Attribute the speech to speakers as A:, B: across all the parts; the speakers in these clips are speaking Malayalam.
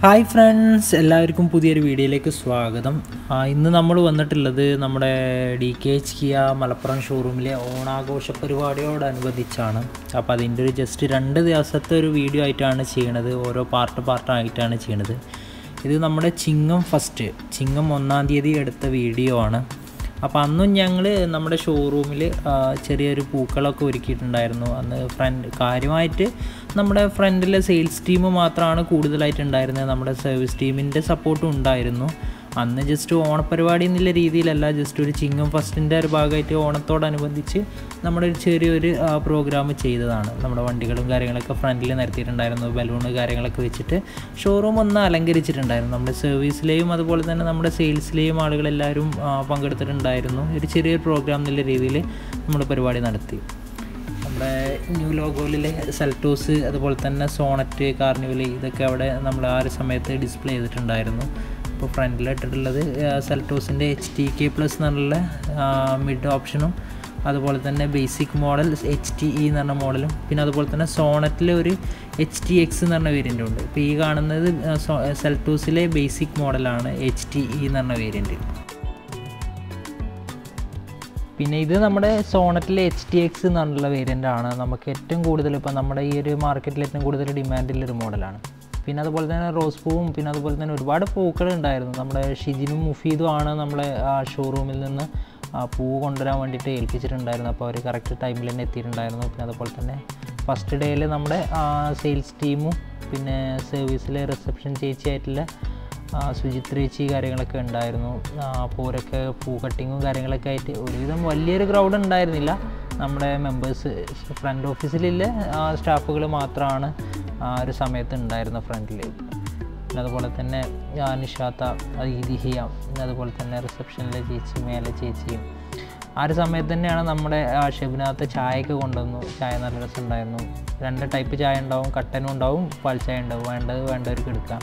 A: ഹായ് ഫ്രണ്ട്സ് എല്ലാവർക്കും പുതിയൊരു വീഡിയോയിലേക്ക് സ്വാഗതം ആ, ഇന്ന് നമ്മൾ വന്നിട്ടുള്ളത് നമ്മുടെ D K H Kia Malappuram ഷോറൂമിലെ ഓണാഘോഷ പരിപാടിയോടനുബന്ധിച്ചാണ് അപ്പോൾ അതിൻ്റെ ഒരു ജസ്റ്റ് രണ്ട് ദിവസത്തെ ഒരു വീഡിയോ ആയിട്ടാണ് ചെയ്യണത് ഓരോ പാർട്ട് പാർട്ടായിട്ടാണ് ചെയ്യണത് ഇത് നമ്മുടെ ചിങ്ങം ഫസ്റ്റ് ചിങ്ങം ഒന്നാം തീയതി എടുത്ത വീഡിയോ ആണ് അപ്പോൾ അന്നും ഞങ്ങൾ നമ്മുടെ ഷോറൂമിൽ ചെറിയൊരു പൂക്കളൊക്കെ ഒരുക്കിയിട്ടുണ്ടായിരുന്നു അന്ന് ഫ്രണ്ട് കാര്യമായിട്ട് നമ്മുടെ ഫ്രണ്ടിലെ സെയിൽസ് ടീം മാത്രമാണ് കൂടുതലായിട്ട് ഉണ്ടായിരുന്നത് നമ്മുടെ സർവീസ് ടീമിൻ്റെ സപ്പോർട്ടും ഉണ്ടായിരുന്നു അന്ന് ജസ്റ്റ് ഓണപ്പരിപാടി എന്നുള്ള രീതിയിലല്ല ജസ്റ്റ് ഒരു ചിങ്ങം ഫസ്റ്റിൻ്റെ ഒരു ഭാഗമായിട്ട് ഓണത്തോടനുബന്ധിച്ച് നമ്മുടെ ഒരു ചെറിയൊരു പ്രോഗ്രാം ചെയ്തതാണ് നമ്മുടെ വണ്ടികളും കാര്യങ്ങളൊക്കെ ഫ്രണ്ടിൽ നിരത്തിയിട്ടുണ്ടായിരുന്നു ബലൂണ് കാര്യങ്ങളൊക്കെ വെച്ചിട്ട് ഷോറൂം ഒന്ന് അലങ്കരിച്ചിട്ടുണ്ടായിരുന്നു നമ്മുടെ സർവീസിലെയും അതുപോലെ തന്നെ നമ്മുടെ സെയിൽസിലെയും ആളുകളെല്ലാവരും ആ, പങ്കെടുത്തിട്ടുണ്ടായിരുന്നു ഒരു ചെറിയൊരു പ്രോഗ്രാം എന്നുള്ള രീതിയിൽ നമ്മൾ പരിപാടി നടത്തി നമ്മുടെ ന്യൂ ലോഗോയിലെ സെൽറ്റോസ് അതുപോലെ തന്നെ സോണറ്റ് കാർണിവൽ ഇതൊക്കെ അവിടെ നമ്മൾ ആ ഒരു സമയത്ത് ഡിസ്പ്ലേ ചെയ്തിട്ടുണ്ടായിരുന്നു ഇപ്പോൾ ഫ്രണ്ടിലിട്ടിട്ടുള്ളത് സെൽറ്റോസിൻ്റെ എച്ച് ടി കെ പ്ലസ് എന്നുള്ള മിഡ് ഓപ്ഷനും അതുപോലെ തന്നെ basic model H T E എന്ന് പറഞ്ഞ മോഡലും പിന്നെ അതുപോലെ തന്നെ സോണറ്റിലെ ഒരു എച്ച് ടി എക്സ് എന്ന് പറഞ്ഞ വേരിയൻ്റ് ഉണ്ട് ഇപ്പോൾ ഈ കാണുന്നത് സെൽറ്റോസിലെ ബേസിക് മോഡലാണ് എച്ച് ടി ഇ എന്ന് പറഞ്ഞ വേരിയൻറ്റ് പിന്നെ ഇത് നമ്മുടെ സോണറ്റിലെ എച്ച് ടി എക്സ് എന്നുള്ള വേരിയൻ്റ് ആണ് നമുക്ക് ഏറ്റവും കൂടുതൽ ഇപ്പോൾ നമ്മുടെ ഈ ഒരു മാർക്കറ്റിൽ ഏറ്റവും കൂടുതൽ ഡിമാൻഡിലൊരു മോഡലാണ് പിന്നെ അതുപോലെ തന്നെ റോസ് പൂവും പിന്നെ അതുപോലെ തന്നെ ഒരുപാട് പൂക്കൾ ഉണ്ടായിരുന്നു നമ്മുടെ ഷിജിനും മുഫീദും ആണ് നമ്മളെ ആ ഷോറൂമിൽ നിന്ന് ആ പൂ കൊണ്ടുവരാൻ വേണ്ടിയിട്ട് ഏൽപ്പിച്ചിട്ടുണ്ടായിരുന്നു അപ്പോൾ അവർ കറക്റ്റ് ടൈമിൽ തന്നെ എത്തിയിട്ടുണ്ടായിരുന്നു പിന്നെ അതുപോലെ തന്നെ ഫസ്റ്റ് ഡേയിൽ നമ്മുടെ സെയിൽസ് ടീമും പിന്നെ സർവീസിലെ റിസപ്ഷൻ ചേച്ചിയായിട്ടുള്ള ആ, സുജിത് ചേച്ചി കാര്യങ്ങളൊക്കെ ഉണ്ടായിരുന്നു ആ, അപ്പോൾ അവരൊക്കെ പൂ കട്ടിങ്ങും കാര്യങ്ങളൊക്കെ ആയിട്ട് ഒരുവിധം വലിയൊരു ക്രൗഡ് ഉണ്ടായിരുന്നില്ല നമ്മുടെ മെമ്പേഴ്സ് ഫ്രണ്ട് ഓഫീസിലുള്ള സ്റ്റാഫുകൾ മാത്രമാണ് ആ ഒരു സമയത്ത് ഉണ്ടായിരുന്ന ഫ്രണ്ടിൽ പിന്നെ അതുപോലെ തന്നെ ആ, നിഷാത്ത ഈദിഹിയ പിന്നെ അതുപോലെ തന്നെ റിസപ്ഷനിലെ ചേച്ചി മേലെ ചേച്ചിയും ആ ഒരു സമയത്ത് തന്നെയാണ് നമ്മുടെ ആ ഷെബിനകത്ത് ചായയൊക്കെ കൊണ്ടുവന്നു ചായ നല്ല രസമുണ്ടായിരുന്നു രണ്ട് ടൈപ്പ് ചായ ഉണ്ടാവും കട്ടനും ഉണ്ടാവും പാൽ ചായ ഉണ്ടാവും വേണ്ടത് വേണ്ടവർക്ക് എടുക്കാം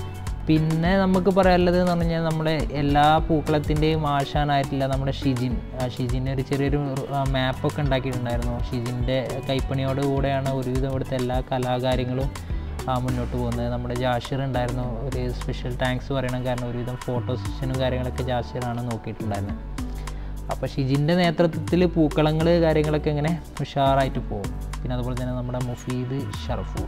A: പിന്നെ നമുക്ക് പറയാനുള്ളത് എന്ന് പറഞ്ഞു കഴിഞ്ഞാൽ നമ്മുടെ എല്ലാ പൂക്കളത്തിൻ്റെയും ആശാനായിട്ടില്ല നമ്മുടെ ഷിജിൻ ആ ഷിജിന് ഒരു ചെറിയൊരു മാപ്പൊക്കെ ഉണ്ടാക്കിയിട്ടുണ്ടായിരുന്നു ഷിജിൻ്റെ കൈപ്പണിയോട് കൂടെയാണ് ഒരുവിധം ഇവിടുത്തെ എല്ലാ കലാകാര്യങ്ങളും ആ, മുന്നോട്ട് പോകുന്നത് നമ്മുടെ ജാഷിർ ഉണ്ടായിരുന്നു ഒരു സ്പെഷ്യൽ താങ്ക്സ് പറയണം കാരണം ഒരുവിധം ഫോട്ടോ സെഷനും കാര്യങ്ങളൊക്കെ ജാഷിറാണ് നോക്കിയിട്ടുണ്ടായിരുന്നത് അപ്പോൾ ഷിജിൻ്റെ നേതൃത്വത്തിൽ പൂക്കളങ്ങൾ കാര്യങ്ങളൊക്കെ ഇങ്ങനെ ഉഷാറായിട്ട് പോകും പിന്നെ അതുപോലെ തന്നെ നമ്മുടെ മുഫീദ് ഷറഫു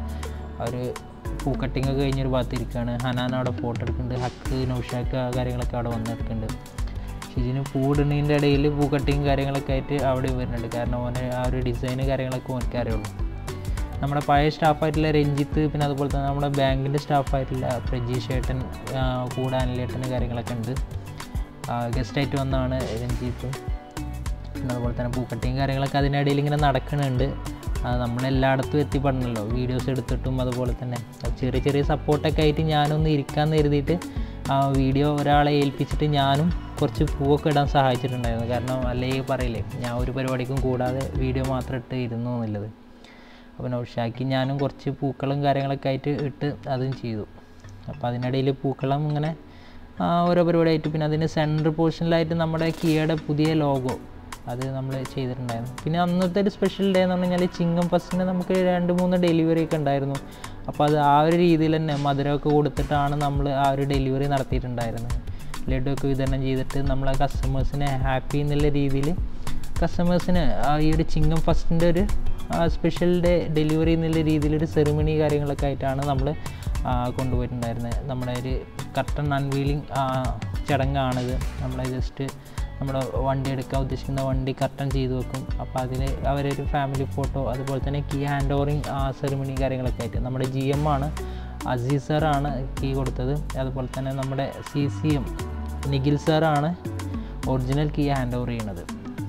A: അവർ പൂ കട്ടിങ് ഒക്കെ കഴിഞ്ഞൊരു ഭാഗത്ത് ഇരിക്കുകയാണ് ഹനാൻ അവിടെ ഫോട്ടോ എടുക്കുന്നുണ്ട് ഹക്ക് നൗഷാക്ക് ആ കാര്യങ്ങളൊക്കെ അവിടെ വന്നെടുക്കുന്നുണ്ട് ഷിജിന് പൂ ഇടുന്നതിൻ്റെ ഇടയിൽ പൂ കട്ടിങ് കാര്യങ്ങളൊക്കെ ആയിട്ട് അവിടെ വരുന്നുണ്ട് കാരണം ഓന് ആ ഒരു ഡിസൈന് കാര്യങ്ങളൊക്കെ ഓനക്ക് അറിയുള്ളൂ നമ്മുടെ പഴയ സ്റ്റാഫായിട്ടുള്ള രഞ്ജിത്ത് പിന്നെ അതുപോലെ തന്നെ നമ്മുടെ ബാങ്കിൻ്റെ സ്റ്റാഫായിട്ടുള്ള പ്രജീഷ് ഏട്ടൻ ആ, കൂടെ അനിലേട്ടൻ കാര്യങ്ങളൊക്കെ ഉണ്ട് ഗസ്റ്റായിട്ട് വന്നാണ് രഞ്ജിത്ത് പിന്നെ അതുപോലെ തന്നെ പൂക്കട്ടിയും കാര്യങ്ങളൊക്കെ അതിനിടയിൽ ഇങ്ങനെ നടക്കുന്നുണ്ട് അത് നമ്മളെല്ലായിടത്തും എത്തിപ്പെടണമല്ലോ വീഡിയോസ് എടുത്തിട്ടും അതുപോലെ തന്നെ ചെറിയ ചെറിയ സപ്പോർട്ടൊക്കെ ആയിട്ട് ഞാനൊന്ന് ഇരിക്കാമെന്ന് കരുതിയിട്ട് ആ വീഡിയോ ഒരാളെ ഏൽപ്പിച്ചിട്ട് ഞാനും കുറച്ച് പൂവൊക്കെ ഇടാൻ സഹായിച്ചിട്ടുണ്ടായിരുന്നു കാരണം അല്ലെങ്കിൽ പറയില്ലേ ഞാൻ ഒരു പരിപാടിക്കും കൂടാതെ വീഡിയോ മാത്രം ഇട്ട് ഇരുന്നു എന്നുള്ളത് അപ്പോൾ നൗഷാക്കി ഞാനും കുറച്ച് പൂക്കളും കാര്യങ്ങളൊക്കെ ആയിട്ട് ഇട്ട് അതും ചെയ്തു അപ്പോൾ അതിനിടയിൽ പൂക്കളം ഇങ്ങനെ ആ, ഓരോ പരിപാടിയായിട്ട് പിന്നെ അതിന് സെൻറ്റർ പോർഷനിലായിട്ട് നമ്മുടെ കിയയുടെ പുതിയ ലോഗോ അത് നമ്മൾ ചെയ്തിട്ടുണ്ടായിരുന്നു പിന്നെ അന്നത്തെ ഒരു സ്പെഷ്യൽ ഡേ എന്ന് പറഞ്ഞു കഴിഞ്ഞാൽ ചിങ്ങം ഫസ്റ്റിന് നമുക്ക് രണ്ട് മൂന്ന് ഡെലിവറി ഒക്കെ ഉണ്ടായിരുന്നു അപ്പോൾ അത് ആ ഒരു രീതിയിൽ തന്നെ മധുരമൊക്കെ കൊടുത്തിട്ടാണ് നമ്മൾ ആ ഒരു ഡെലിവറി നടത്തിയിട്ടുണ്ടായിരുന്നത് ലഡു ഒക്കെ വിതരണം ചെയ്തിട്ട് നമ്മളെ കസ്റ്റമേഴ്സിനെ ഹാപ്പി എന്നുള്ള രീതിയിൽ കസ്റ്റമേഴ്സിന് ഈ ഒരു ചിങ്ങം ഫസ്റ്റിൻ്റെ ഒരു സ്പെഷ്യൽ ഡേ ഡെലിവറി എന്നുള്ള രീതിയിലൊരു സെറിമണി കാര്യങ്ങളൊക്കെ ആയിട്ടാണ് നമ്മൾ കൊണ്ടുപോയിട്ടുണ്ടായിരുന്നത് നമ്മുടെ ഒരു കർട്ടൺ അൺവീലിംഗ് ചടങ്ങാണിത് നമ്മളെ ജസ്റ്റ് നമ്മുടെ വണ്ടി എടുക്കാൻ ഉദ്ദേശിക്കുന്ന വണ്ടി കർട്ടൺ ചെയ്ത് വെക്കും അപ്പോൾ അതിൽ അവരൊരു ഫാമിലി ഫോട്ടോ അതുപോലെ തന്നെ കീ ഹാൻഡ് ഓവറിങ് സെറിമണി കാര്യങ്ങളൊക്കെ ആയിട്ട് നമ്മുടെ ജി എം ആണ് അസീസ് സാറാണ് കീ കൊടുത്തത് അതുപോലെ തന്നെ നമ്മുടെ സി സി എം നിഖിൽ സാറാണ് ഒറിജിനൽ കീ ഹാൻഡ് ഓവർ ചെയ്യണത്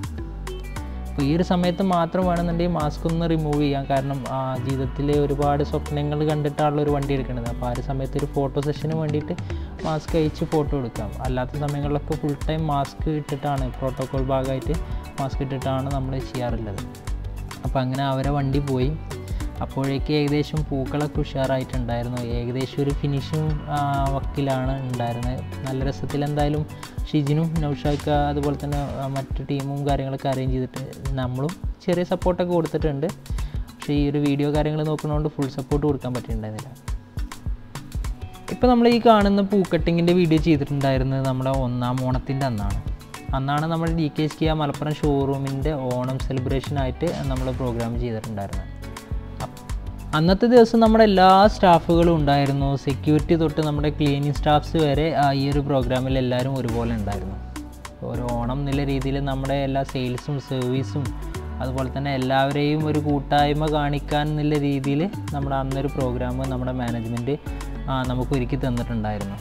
A: അപ്പോൾ ഈ ഒരു സമയത്ത് മാത്രം വേണമെന്നുണ്ടെങ്കിൽ മാസ്ക് ഒന്ന് റിമൂവ് ചെയ്യാം കാരണം ആ, ജീവിതത്തിലെ ഒരുപാട് സ്വപ്നങ്ങൾ കണ്ടിട്ടാണല്ലോ ഒരു വണ്ടി എടുക്കുന്നത് അപ്പോൾ ആ ഒരു സമയത്ത് ഒരു ഫോട്ടോ സെഷന് വേണ്ടിയിട്ട് മാസ്ക് അയച്ച് ഫോട്ടോ എടുക്കാം അല്ലാത്ത സമയങ്ങളിലൊക്കെ ഫുൾ ടൈം മാസ്ക് ഇട്ടിട്ടാണ് പ്രോട്ടോകോൾ ഭാഗമായിട്ട് മാസ്ക് ഇട്ടിട്ടാണ് നമ്മൾ ചെയ്യാറുള്ളത് അപ്പോൾ അങ്ങനെ അവരെ വണ്ടി പോയി അപ്പോഴേക്ക് ഏകദേശം പൂക്കളൊക്കെ ഉഷാറായിട്ടുണ്ടായിരുന്നു ഏകദേശം ഒരു ഫിനിഷിങ് വക്കിലാണ് ഉണ്ടായിരുന്നത് നല്ല രസത്തിൽ എന്തായാലും ഷിജിനും നൗഷാക്ക അതുപോലെ തന്നെ ആ, മറ്റു ടീമും കാര്യങ്ങളൊക്കെ അറേഞ്ച് ചെയ്തിട്ട് നമ്മളും ചെറിയ സപ്പോർട്ടൊക്കെ കൊടുത്തിട്ടുണ്ട് പക്ഷേ ഈ ഒരു വീഡിയോ കാര്യങ്ങൾ നോക്കുന്നതുകൊണ്ട് ഫുൾ സപ്പോർട്ട് കൊടുക്കാൻ പറ്റിയിട്ടുണ്ടായിരുന്നില്ല ഇപ്പോൾ നമ്മൾ ഈ കാണുന്ന പൂക്കട്ടിങ്ങിൻ്റെ വീഡിയോ ചെയ്തിട്ടുണ്ടായിരുന്നത് നമ്മുടെ ഒന്നാം ഓണത്തിൻ്റെ അന്നാണ് അന്നാണ് നമ്മൾ D K S K Malappuram ഷോറൂമിൻ്റെ ഓണം സെലിബ്രേഷനായിട്ട് നമ്മൾ പ്രോഗ്രാം ചെയ്തിട്ടുണ്ടായിരുന്നത് അപ്പ് അന്നത്തെ ദിവസം നമ്മുടെ എല്ലാ സ്റ്റാഫുകളും ഉണ്ടായിരുന്നു സെക്യൂരിറ്റി തൊട്ട് നമ്മുടെ ക്ലീനിങ് സ്റ്റാഫ്സ് വരെ ആ ഈ ഒരു പ്രോഗ്രാമിൽ എല്ലാവരും ഒരുപോലെ ഉണ്ടായിരുന്നു ഒരു ഓണം എന്നുള്ള രീതിയിൽ നമ്മുടെ എല്ലാ സെയിൽസും സർവീസും അതുപോലെ തന്നെ എല്ലാവരെയും ഒരു കൂട്ടായ്മ കാണിക്കാൻ എന്നുള്ള രീതിയിൽ നമ്മുടെ അന്നൊരു പ്രോഗ്രാം നമ്മുടെ മാനേജ്മെൻറ്റ് നമുക്ക് ഒരുക്കി തന്നിട്ടുണ്ടായിരുന്നു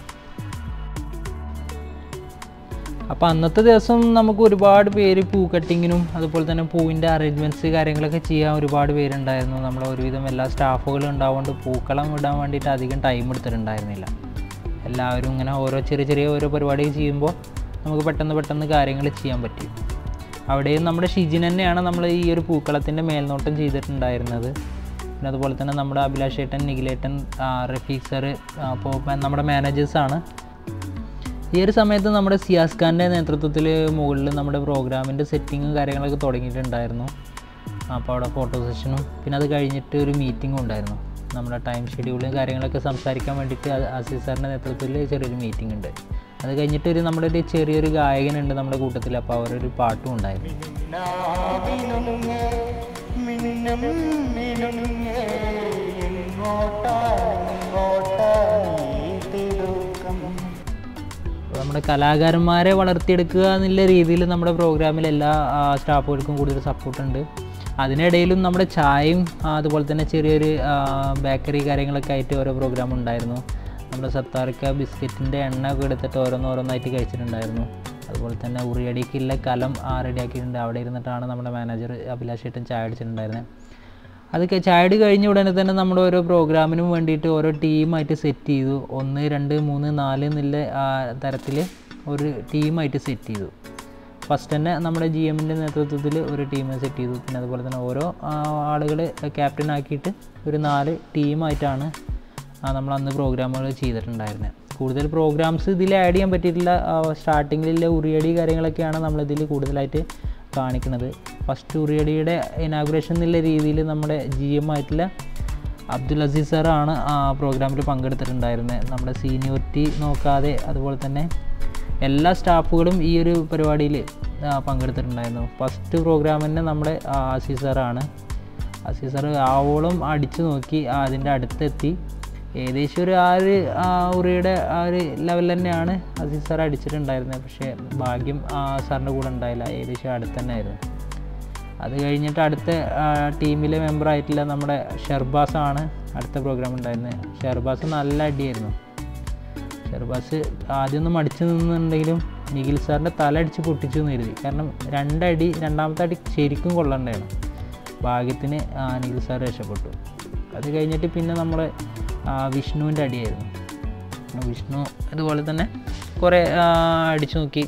A: അപ്പോൾ അന്നത്തെ ദിവസം നമുക്ക് ഒരുപാട് പേര് പൂ കട്ടിങ്ങിനും അതുപോലെ തന്നെ പൂവിൻ്റെ അറേഞ്ച്മെൻറ്റ്സ് കാര്യങ്ങളൊക്കെ ചെയ്യാൻ ഒരുപാട് പേരുണ്ടായിരുന്നു നമ്മുടെ ഒരുവിധം എല്ലാ സ്റ്റാഫുകളും ഉണ്ടാവുകൊണ്ട് പൂക്കളം ഇടാൻ വേണ്ടിയിട്ട് അധികം ടൈം എടുത്തിട്ടുണ്ടായിരുന്നില്ല എല്ലാവരും ഇങ്ങനെ ഓരോ ചെറിയ ചെറിയ ഓരോ പരിപാടി ചെയ്യുമ്പോൾ നമുക്ക് പെട്ടെന്ന് പെട്ടെന്ന് കാര്യങ്ങൾ ചെയ്യാൻ പറ്റും അവിടെയും നമ്മുടെ ഷിജിൻ തന്നെയാണ് നമ്മൾ ഈ ഒരു പൂക്കളത്തിൻ്റെ മേൽനോട്ടം ചെയ്തിട്ടുണ്ടായിരുന്നത് പിന്നെ അതുപോലെ തന്നെ നമ്മുടെ അഭിലാഷ് ഏട്ടൻ നിഖിലേട്ടൻ റഫീഖ് സർ അപ്പോൾ നമ്മുടെ മാനേജേഴ്സാണ് ഈ ഒരു സമയത്ത് നമ്മുടെ സിയാസ് ഖാൻ്റെ നേതൃത്വത്തിൽ മുകളിൽ നമ്മുടെ പ്രോഗ്രാമിൻ്റെ സെറ്റിങ്ങും കാര്യങ്ങളൊക്കെ തുടങ്ങിയിട്ടുണ്ടായിരുന്നു അപ്പോൾ അവിടെ ഫോട്ടോ സെഷനും പിന്നെ അത് കഴിഞ്ഞിട്ട് ഒരു മീറ്റിംഗും ഉണ്ടായിരുന്നു നമ്മുടെ ടൈം ഷെഡ്യൂളും കാര്യങ്ങളൊക്കെ സംസാരിക്കാൻ വേണ്ടിയിട്ട് അസീസ് സാറിൻ്റെ നേതൃത്വത്തിൽ ചെറിയൊരു മീറ്റിംഗ് ഉണ്ട് അത് കഴിഞ്ഞിട്ട് ഒരു നമ്മുടെ ഒരു ചെറിയൊരു ഗായകനുണ്ട് നമ്മുടെ കൂട്ടത്തിൽ അപ്പോൾ അവരൊരു പാട്ടും ഉണ്ടായിരുന്നു നമ്മുടെ കലാകാരന്മാരെ വളർത്തിയെടുക്കുക എന്നുള്ള രീതിയിൽ നമ്മുടെ പ്രോഗ്രാമിൽ എല്ലാ സ്റ്റാഫുകൾക്കും കൂടുതൽ സപ്പോർട്ടുണ്ട് അതിനിടയിലും നമ്മുടെ ചായയും അതുപോലെ തന്നെ ചെറിയൊരു ബേക്കറി കാര്യങ്ങളൊക്കെ ആയിട്ട് ഓരോ പ്രോഗ്രാം ഉണ്ടായിരുന്നു നമ്മുടെ സത്താർക്ക ബിസ്ക്കറ്റിൻ്റെ എണ്ണ ഒക്കെ എടുത്തിട്ട് ഓരോന്നോരോന്നായിട്ട് കഴിച്ചിട്ടുണ്ടായിരുന്നു അതുപോലെ തന്നെ ഉറിയടിക്കുള്ള കലം റെഡിയാക്കിയിട്ടുണ്ട് അവിടെ ഇരുന്നിട്ടാണ് നമ്മുടെ മാനേജർ അഭിലാഷ് ഏട്ടൻ ചായ അടിച്ചിട്ടുണ്ടായിരുന്നത് അതൊക്കെ ചായടി കഴിഞ്ഞ ഉടനെ തന്നെ നമ്മുടെ ഓരോ പ്രോഗ്രാമിനും വേണ്ടിയിട്ട് ഓരോ ടീമായിട്ട് സെറ്റ് ചെയ്തു ഒന്ന് രണ്ട് മൂന്ന് നാല് എന്നുള്ള തരത്തിൽ ഒരു ടീമായിട്ട് സെറ്റ് ചെയ്തു ഫസ്റ്റ് തന്നെ നമ്മുടെ ജി എമ്മിൻ്റെ നേതൃത്വത്തിൽ ഒരു ടീം സെറ്റ് ചെയ്തു പിന്നെ അതുപോലെ തന്നെ ഓരോ ആളുകൾ ക്യാപ്റ്റൻ ആക്കിയിട്ട് ഒരു നാല് ടീമായിട്ടാണ് നമ്മൾ അന്ന് പ്രോഗ്രാമുകൾ ചെയ്തിട്ടുണ്ടായിരുന്നത് കൂടുതൽ പ്രോഗ്രാംസ് ഇതിൽ ആഡ് ചെയ്യാൻ പറ്റിയിട്ടില്ല സ്റ്റാർട്ടിങ്ങിലെ ഉറിയടി കാര്യങ്ങളൊക്കെയാണ് നമ്മളിതിൽ കൂടുതലായിട്ട് കാണിക്കുന്നത് ഫസ്റ്റ് ഉറിയടിയുടെ ഇനാഗുറേഷൻ എന്നുള്ള രീതിയിൽ നമ്മുടെ ജി എം ആയിട്ടുള്ള അബ്ദുൽ അസീസ് സാറാണ് ആ പ്രോഗ്രാമിൽ പങ്കെടുത്തിട്ടുണ്ടായിരുന്നത് നമ്മുടെ സീനിയോറിറ്റി നോക്കാതെ അതുപോലെ തന്നെ എല്ലാ സ്റ്റാഫുകളും ഈ ഒരു പരിപാടിയിൽ പങ്കെടുത്തിട്ടുണ്ടായിരുന്നു ഫസ്റ്റ് പ്രോഗ്രാം തന്നെ നമ്മുടെ അസീസ് സാറാണ് അസീസ് സാറ് ആവോളം അടിച്ചു നോക്കി അതിൻ്റെ അടുത്തെത്തി ഏകദേശം ഒരു ആ ഒരു ഉറിയുടെ ആ ഒരു ലെവൽ തന്നെയാണ് അസീസ് സാർ അടിച്ചിട്ടുണ്ടായിരുന്നത് പക്ഷേ ഭാഗ്യം സാറിൻ്റെ കൂടെ ഉണ്ടായില്ല ഏകദേശം അടുത്ത് തന്നെ ആയിരുന്നു അത് കഴിഞ്ഞിട്ട് അടുത്ത ടീമിലെ മെമ്പറായിട്ടുള്ള നമ്മുടെ ഷെർബാസ് ആണ് അടുത്ത പ്രോഗ്രാം ഉണ്ടായിരുന്നത് ഷെർബാസ് നല്ല അടിയായിരുന്നു ഷെർബാസ് ആദ്യമൊന്നും അടിച്ചു നിന്നുണ്ടെങ്കിലും നിഖിൽ സാറിൻ്റെ തല അടിച്ച് പൊട്ടിച്ചു എന്ന് കരുതി കാരണം രണ്ടടി രണ്ടാമത്തെ അടി ശരിക്കും കൊള്ളണ്ടായിരുന്നു ഭാഗ്യത്തിന് നിഖിൽ സാർ രക്ഷപ്പെട്ടു അത് കഴിഞ്ഞിട്ട് പിന്നെ നമ്മൾ വിഷ്ണുവിൻ്റെ അടിയായിരുന്നു വിഷ്ണു ഇതുപോലെ തന്നെ കുറേ അടിച്ചു നോക്കി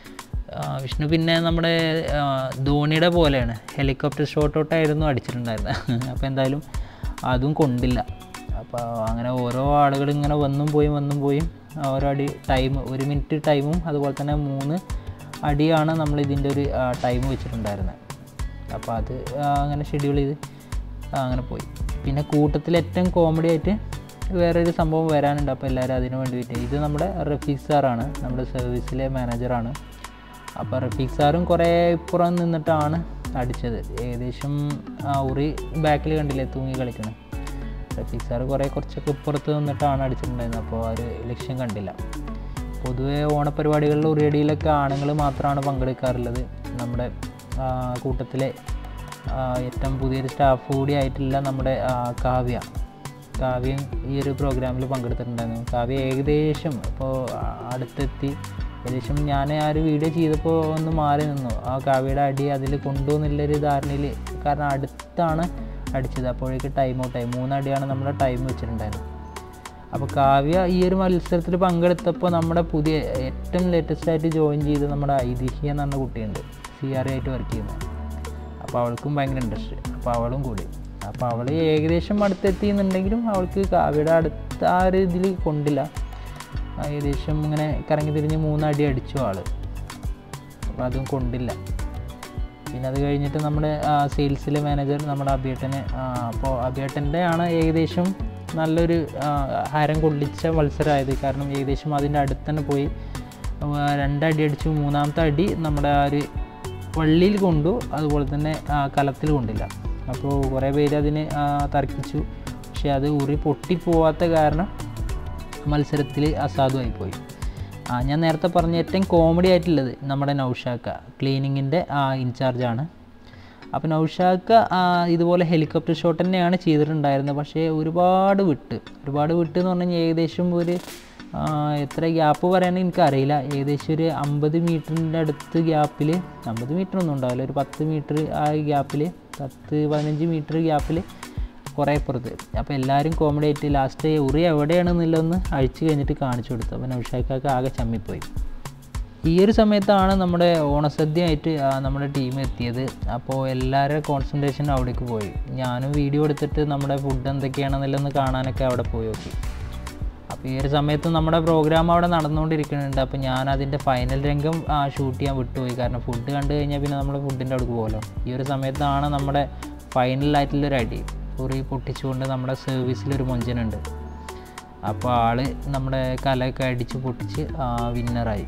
A: വിഷ്ണു പിന്നെ നമ്മുടെ ധോണിയുടെ പോലെയാണ് ഹെലികോപ്റ്റർ ഷോട്ടൗട്ടായിരുന്നു അടിച്ചിട്ടുണ്ടായിരുന്നത് അപ്പോൾ എന്തായാലും അതും കൊണ്ടില്ല അപ്പോൾ അങ്ങനെ ഓരോ ആളുകൾ ഇങ്ങനെ വന്നും പോയും വന്നും പോയും ഓരോ അടി ടൈം ഒരു മിനിറ്റ് ടൈമും അതുപോലെ തന്നെ മൂന്ന് അടിയാണ് നമ്മൾ ഇതിൻ്റെ ഒരു ടൈം വെച്ചിട്ടുണ്ടായിരുന്നത് അപ്പോൾ അത് അങ്ങനെ ഷെഡ്യൂൾ ചെയ്ത് അങ്ങനെ പോയി പിന്നെ കൂട്ടത്തിൽ ഏറ്റവും കോമഡി ആയിട്ട് വേറൊരു സംഭവം വരാനുണ്ട് അപ്പോൾ എല്ലാവരും അതിന് വേണ്ടിയിട്ട് ഇത് നമ്മുടെ റഫീഖ് സാറാണ് നമ്മുടെ സർവീസിലെ മാനേജറാണ് അപ്പോൾ റഫീഖ് സാറും കുറേ ഇപ്പുറം നിന്നിട്ടാണ് അടിച്ചത് ഏകദേശം ഉറി ബാക്കിൽ കണ്ടില്ലേ തൂങ്ങി കളിക്കണം റഫീഖ് സാറ് കുറേ കുറച്ചൊക്കെ ഇപ്പുറത്ത് നിന്നിട്ടാണ് അടിച്ചിട്ടുണ്ടായിരുന്നത് അപ്പോൾ ആ ഒരു ലക്ഷ്യം കണ്ടില്ല പൊതുവേ ഓണപരിപാടികളിൽ ഉറിയടിയിലൊക്കെ ആണുങ്ങൾ മാത്രമാണ് പങ്കെടുക്കാറുള്ളത് നമ്മുടെ കൂട്ടത്തിലെ ഏറ്റവും പുതിയൊരു സ്റ്റാഫ് കൂടി ആയിട്ടുള്ള നമ്മുടെ കാവ്യ കാവ്യം ഈ ഒരു പ്രോഗ്രാമിൽ പങ്കെടുത്തിട്ടുണ്ടായിരുന്നു കാവ്യ ഏകദേശം ഇപ്പോൾ അടുത്തെത്തി ഏകദേശം ഞാൻ ആ ഒരു വീഡിയോ ചെയ്തപ്പോൾ ഒന്ന് മാറി നിന്നു ആ കാവ്യയുടെ അടി അതിൽ കൊണ്ടുവന്നുള്ളൊരു ധാരണയിൽ കാരണം അടുത്താണ് അടിച്ചത് അപ്പോഴേക്ക് ടൈം ഔട്ടായി മൂന്നടിയാണ് നമ്മുടെ ടൈം വെച്ചിട്ടുണ്ടായിരുന്നത് അപ്പോൾ കാവ്യ ഈ ഒരു മത്സരത്തിൽ പങ്കെടുത്തപ്പോൾ നമ്മുടെ പുതിയ ഏറ്റവും ലേറ്റസ്റ്റ് ആയിട്ട് ജോയിൻ ചെയ്ത് നമ്മുടെ ഐതിഹ്യ എന്ന് പറഞ്ഞ കുട്ടിയുണ്ട് സി ആർ ആയിട്ട് വർക്ക് ചെയ്യുന്നത് അപ്പോൾ അവൾക്കും ഭയങ്കര ഇൻട്രസ്റ്റ് അപ്പോൾ അവളും കൂടി അപ്പോൾ അവൾ ഏകദേശം അടുത്തെത്തിയെന്നുണ്ടെങ്കിലും അവൾക്ക് കാവ്യയുടെ അടുത്ത ആ ഒരു ഇതിൽ കൊണ്ടില്ല ഏകദേശം ഇങ്ങനെ കറങ്ങി തിരിഞ്ഞ് മൂന്നടി അടിച്ചു ആൾ അപ്പോൾ അതും കൊണ്ടില്ല പിന്നെ അത് കഴിഞ്ഞിട്ട് നമ്മുടെ സെയിൽസിലെ മാനേജർ നമ്മുടെ അഭിയേട്ടന് അപ്പോൾ അഭിയേട്ടൻ്റെ ആണ് ഏകദേശം നല്ലൊരു ആ, ഹരം കൊള്ളിച്ച മത്സരമായത് കാരണം ഏകദേശം അതിൻ്റെ അടുത്ത് തന്നെ പോയി ആ, രണ്ടടി അടിച്ചു മൂന്നാമത്തെ അടി നമ്മുടെ ആ ഒരു വള്ളിയിൽ കൊണ്ടു അതുപോലെ തന്നെ ആ, കലത്തിൽ കൊണ്ടില്ല അപ്പോൾ കുറേ പേര് അതിന് ആ, തർക്കിച്ചു പക്ഷേ അത് ഉറി പൊട്ടിപ്പോവാത്ത കാരണം മത്സരത്തിൽ അസാധുവായി പോയി ആ ഞാൻ നേരത്തെ പറഞ്ഞ ഏറ്റവും കോമഡി ആയിട്ടുള്ളത് നമ്മുടെ നൗഷാക്ക ക്ലീനിങ്ങിൻ്റെ ഇൻചാർജാണ് അപ്പോൾ നൗഷാക്ക ആ, ഇതുപോലെ ഹെലികോപ്റ്റർ ഷോട്ട് തന്നെയാണ് ചെയ്തിട്ടുണ്ടായിരുന്നത് പക്ഷേ ഒരുപാട് വിട്ട് ഒരുപാട് വിട്ട് എന്ന് പറഞ്ഞു കഴിഞ്ഞാൽ ഏകദേശം ഒരു ആ, എത്ര ഗ്യാപ്പ് പറയാനും എനിക്കറിയില്ല ഏകദേശം ഒരു അമ്പത് മീറ്ററിൻ്റെ അടുത്ത് ഗ്യാപ്പിൽ അമ്പത് മീറ്റർ ഒന്നും ഉണ്ടാവില്ല ഒരു പത്ത് മീറ്റർ ആ ഗ്യാപ്പിൽ പത്ത് പതിനഞ്ച് മീറ്റർ ഗ്യാപ്പിൽ കുറേ പുറത്ത് അപ്പോൾ എല്ലാവരും കോമഡി ആയിട്ട് ലാസ്റ്റ് ഉറി എവിടെയാണെന്നുള്ളതൊന്ന് അഴിച്ചു കഴിഞ്ഞിട്ട് കാണിച്ചു കൊടുത്തു അപ്പോൾ നൗഷാക്കൊക്കെ ആകെ ചമ്മിപ്പോയി ഈ ഒരു സമയത്താണ് നമ്മുടെ ഓണസദ്യയായിട്ട് ആ, നമ്മുടെ ടീം എത്തിയത് അപ്പോൾ എല്ലാവരുടെ കോൺസെൻട്രേഷൻ അവിടേക്ക് പോയി ഞാനും വീഡിയോ എടുത്തിട്ട് നമ്മുടെ ഫുഡ് എന്തൊക്കെയാണെന്നുള്ളതൊന്ന് കാണാനൊക്കെ അവിടെ പോയി നോക്കി അപ്പോൾ ഈ ഒരു സമയത്ത് നമ്മുടെ പ്രോഗ്രാം അവിടെ നടന്നുകൊണ്ടിരിക്കുന്നുണ്ട് അപ്പോൾ ഞാൻ അതിൻ്റെ ഫൈനൽ രംഗം ഷൂട്ട് ചെയ്യാൻ വിട്ടുപോയി കാരണം ഫുഡ് കണ്ടു കഴിഞ്ഞാൽ പിന്നെ നമ്മൾ ഫുഡിൻ്റെ അടുക്ക് പോകുമല്ലോ ഈ ഒരു സമയത്താണ് നമ്മുടെ ഫൈനലായിട്ടുള്ളൊരു അടി കുറി പൊട്ടിച്ചുകൊണ്ട് നമ്മുടെ സർവീസിലൊരു മൊഞ്ചനുണ്ട് അപ്പോൾ ആള് നമ്മുടെ കലയൊക്കെ അടിച്ച് പൊട്ടിച്ച് വിന്നറായി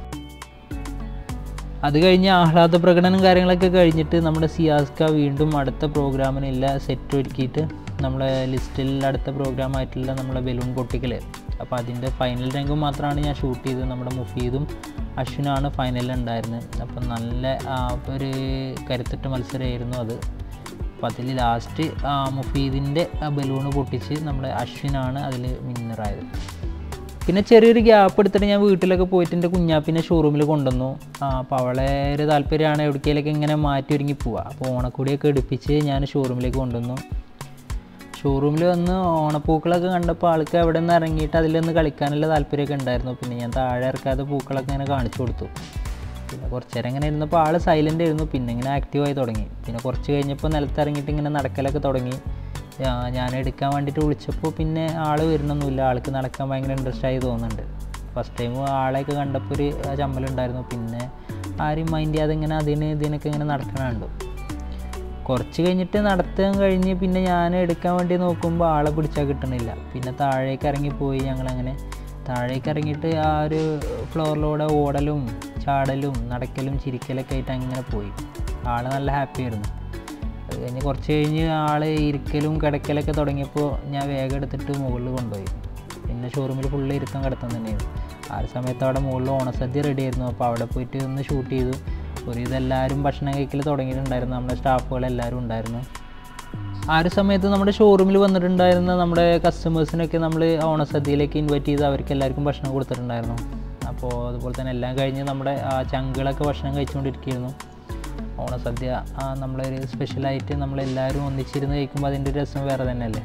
A: അത് കഴിഞ്ഞ് ആഹ്ലാദ പ്രകടനം കാര്യങ്ങളൊക്കെ കഴിഞ്ഞിട്ട് നമ്മുടെ സിയാസ്ക വീണ്ടും അടുത്ത പ്രോഗ്രാമിനുള്ള സെറ്റ് ഒരുക്കിയിട്ട് നമ്മളെ ലിസ്റ്റിൽ അടുത്ത പ്രോഗ്രാമായിട്ടുള്ള നമ്മളെ ബലൂൺ പൊട്ടിക്കൽ അപ്പോൾ അതിൻ്റെ ഫൈനൽ രംഗം മാത്രമാണ് ഞാൻ ഷൂട്ട് ചെയ്തത് നമ്മുടെ മുഫീദും അശ്വിനാണ് ഫൈനലിൽ ഉണ്ടായിരുന്നത് അപ്പം നല്ല ആ, ഒരു കരുത്തിട്ട മത്സരമായിരുന്നു അത് അപ്പോൾ അതിൽ ലാസ്റ്റ് മുഫീദിൻ്റെ ബലൂണ് പൊട്ടിച്ച് നമ്മുടെ അശ്വിനാണ് അതിൽ വിന്നറായത് പിന്നെ ചെറിയൊരു ഗ്യാപ്പ് എടുത്തിട്ട് ഞാൻ വീട്ടിലൊക്കെ പോയിട്ട് എൻ്റെ കുഞ്ഞാപ്പിനെ ഷോറൂമിൽ കൊണ്ടുവന്നു ആ, അപ്പോൾ അവളെ ഒരു താല്പര്യമാണ് എവിടേക്കെങ്കിലൊക്കെ ഇങ്ങനെ മാറ്റി ഒരുങ്ങി പോവുക അപ്പോൾ ഓണക്കൂടിയൊക്കെ എടുപ്പിച്ച് ഞാൻ ഷോറൂമിലേക്ക് കൊണ്ടുവന്നു ഷോറൂമിൽ വന്ന് ഓണപ്പൂക്കളൊക്കെ കണ്ടപ്പോൾ ആൾക്ക് അവിടെ നിന്ന് ഇറങ്ങിയിട്ട് അതിലൊന്ന് കളിക്കാനുള്ള താല്പര്യമൊക്കെ ഉണ്ടായിരുന്നു പിന്നെ ഞാൻ താഴെ ഇറക്കാതെ പൂക്കളൊക്കെ ഇങ്ങനെ കാണിച്ചു കൊടുത്തു പിന്നെ കുറച്ച് നേരം ഇങ്ങനെ ഇരുന്നപ്പോൾ ആൾ സൈലൻ്റ് ആയിരുന്നു പിന്നെ ഇങ്ങനെ ആക്റ്റീവായി തുടങ്ങി പിന്നെ കുറച്ച് കഴിഞ്ഞപ്പോൾ നിലത്തിറങ്ങിയിട്ട് ഇങ്ങനെ നടക്കലൊക്കെ തുടങ്ങി ഞാ- ഞാൻ എടുക്കാൻ വേണ്ടിയിട്ട് വിളിച്ചപ്പോൾ പിന്നെ ആൾ വരുന്നൊന്നുമില്ല ആൾക്ക് നടക്കാൻ ഭയങ്കര ഇൻട്രസ്റ്റ് ആയി തോന്നുന്നുണ്ട് ഫസ്റ്റ് ടൈം ആളെയൊക്കെ കണ്ടപ്പോൾ ഒരു ചമ്മലുണ്ടായിരുന്നു പിന്നെ ആരും മൈൻഡ് ചെയ്യാതെ ഇങ്ങനെ അതിന് ഇതിനൊക്കെ ഇങ്ങനെ നടക്കണ കണ്ടു കുറച്ച് കഴിഞ്ഞിട്ട് നടത്താൻ കഴിഞ്ഞ് പിന്നെ ഞാൻ എടുക്കാൻ വേണ്ടി നോക്കുമ്പോൾ ആളെ പിടിച്ചാൽ കിട്ടണില്ല പിന്നെ താഴേക്ക് ഇറങ്ങിപ്പോയി ഞങ്ങളങ്ങനെ താഴേക്ക് ഇറങ്ങിയിട്ട് ആ ഒരു ഫ്ലോറിലൂടെ ഓടലും ചാടലും നടക്കലും ചിരിക്കലൊക്കെ ആയിട്ട് അങ്ങനെ പോയി ആൾ നല്ല ഹാപ്പി ആയിരുന്നു അത് കഴിഞ്ഞ് കുറച്ച് കഴിഞ്ഞ് ആൾ ഇരിക്കലും കിടക്കലൊക്കെ തുടങ്ങിയപ്പോൾ ഞാൻ വേഗം എടുത്തിട്ട് മുകളിൽ കൊണ്ടുപോയി പിന്നെ ഷോറൂമിൽ ഫുള്ള് ഇരുത്തം കിടത്താൻ തന്നെയായിരുന്നു ആ ഒരു സമയത്ത് അവിടെ മുകളിൽ ഓണസദ്യ റെഡി ആയിരുന്നു അപ്പോൾ അവിടെ പോയിട്ട് ഒന്ന് ഷൂട്ട് ചെയ്തു ഒരു ഇതെല്ലാവരും ഭക്ഷണം കഴിക്കൽ തുടങ്ങിയിട്ടുണ്ടായിരുന്നു നമ്മുടെ സ്റ്റാഫുകൾ എല്ലാവരും ഉണ്ടായിരുന്നു ആ ഒരു സമയത്ത് നമ്മുടെ ഷോറൂമിൽ വന്നിട്ടുണ്ടായിരുന്ന നമ്മുടെ കസ്റ്റമേഴ്സിനൊക്കെ നമ്മൾ ഓണസദ്യയിലേക്ക് ഇൻവൈറ്റ് ചെയ്ത് അവർക്ക് എല്ലാവർക്കും ഭക്ഷണം കൊടുത്തിട്ടുണ്ടായിരുന്നു അപ്പോൾ അതുപോലെ തന്നെ എല്ലാം കഴിഞ്ഞ് നമ്മുടെ ആ ചങ്കുകളൊക്കെ ഭക്ഷണം കഴിച്ചുകൊണ്ടിരിക്കുകയായിരുന്നു ഓണസദ്യ ആ നമ്മളൊരു സ്പെഷ്യലായിട്ട് നമ്മളെല്ലാവരും ഒന്നിച്ചിരുന്ന് കഴിക്കുമ്പോൾ അതിൻ്റെ ഒരു രസം വേറെ തന്നെയല്ലേ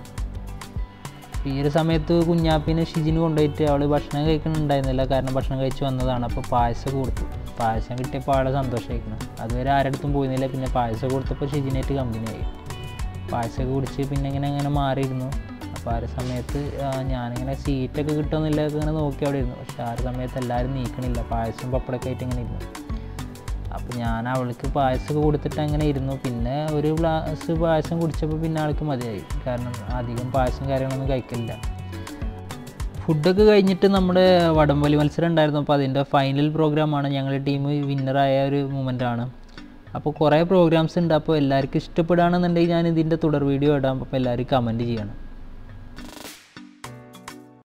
A: ഈ ഒരു സമയത്ത് കുഞ്ഞാപ്പിനെ ഷിജിന് കൊണ്ടുപോയിട്ട് അവൾ ഭക്ഷണം കഴിക്കുന്നുണ്ടായിരുന്നില്ല കാരണം ഭക്ഷണം കഴിച്ച് വന്നതാണ് അപ്പോൾ പായസം കൊടുത്തു പായസം കിട്ടിയപ്പോൾ ആളെ സന്തോഷമായിരിക്കണം അതുവരെ ആരടുത്തും പോയിരുന്നില്ല പിന്നെ പായസം കൊടുത്തപ്പോൾ ഷിജിനായിട്ട് കമ്പനിയായി പായസമൊക്കെ കുടിച്ച് പിന്നെ ഇങ്ങനെ ഇങ്ങനെ മാറിയിരുന്നു അപ്പോൾ ആ ഒരു സമയത്ത് ആ, ഞാനിങ്ങനെ സീറ്റൊക്കെ കിട്ടുമെന്നില്ല ഇങ്ങനെ നോക്കി അവിടെ ഇരുന്നു പക്ഷേ ആ ഒരു സമയത്ത് എല്ലാവരും നീക്കണില്ല പായസം പപ്പടമൊക്കെ ആയിട്ട് ഇങ്ങനെ ഇരുന്നു അപ്പോൾ ഞാൻ അവൾക്ക് പായസമൊക്കെ കൊടുത്തിട്ട് അങ്ങനെ ഇരുന്നു പിന്നെ ഒരു ഗ്ലാസ് പായസം കുടിച്ചപ്പോൾ പിന്നെ ആൾക്ക് മതിയായി കാരണം അധികം പായസം കാര്യങ്ങളൊന്നും കഴിക്കില്ല ഫുഡൊക്കെ കഴിഞ്ഞിട്ട് നമ്മുടെ വടംവലി മത്സരം ഉണ്ടായിരുന്നു അപ്പോൾ അതിൻ്റെ ഫൈനൽ പ്രോഗ്രാമാണ് ഞങ്ങളുടെ ടീം വിന്നറായ ഒരു മൂമെൻ്റ് ആണ് അപ്പോൾ കുറേ പ്രോഗ്രാംസ് ഉണ്ട് അപ്പോൾ എല്ലാവർക്കും ഇഷ്ടപ്പെടുകയാണെന്നുണ്ടെങ്കിൽ ഞാൻ ഇതിൻ്റെ തുടർ വീഡിയോ ഇടാം അപ്പോൾ എല്ലാവരും കമൻറ്റ് ചെയ്യണം